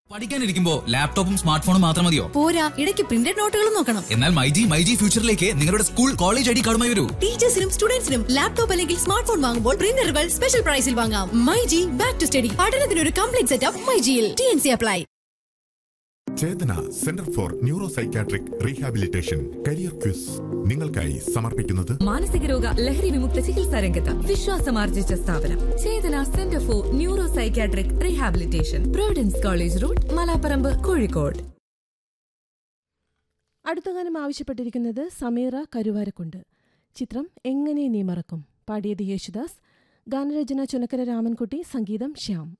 പഠിക്കാനിരിക്കുമ്പോ ലാപ്ടോപ്പും സ്മാർട്ട് ഫോണും മാത്രം മതിയോ പോരാ ഇടയ്ക്ക് പ്രിന്റഡ് നോട്ടുകളും നോക്കണം എന്നാൽ മൈജി മൈജി ഫ്യൂച്ചറിലേക്ക് നിങ്ങളുടെ സ്കൂൾ കോളേജ് ഐ ഡി കാർഡുമായി വരൂ ടീച്ചേഴ്സിനും സ്റ്റുഡൻസിനും ലാപ്ടോപ്പ് അല്ലെങ്കിൽ സ്മാർട്ട് ഫോൺ വാങ്ങുമ്പോൾ പ്രിന്ററുകൾ സ്പെഷ്യൽ പ്രൈസിൽ വാങ്ങാം മൈജി ബാക്ക് ടു സ്റ്റഡി പഠനത്തിന് ഒരു കംപ്ലീറ്റ് സെറ്റപ്പ് മൈജിയിൽ T N C apply Chethana centre for neuro psychiatric rehabilitation career quiz നിങ്ങൾക്കായി സമർപ്പിക്കുന്നത് മാനസിക രോഗ ലഹരി വിമുക്ത ചികിത്സാ രംഗത്ത് വിശ്വാസമാർജിച്ച സ്ഥാപനം Chethana centre for neuro psychiatric rehabilitation Providence college road Malaparamba Kozhikode അടുത്ത ഗാനം ആവശ്യപ്പെട്ടിരിക്കുന്നത് സമീറ കരുവാരക്കുണ്ട് ചിത്രം എങ്ങനെ നീ മറക്കും പാടിയത് യേശുദാസ് ഗാനരചന ചുനക്കര രാമൻകുട്ടി സംഗീതം ശ്യാം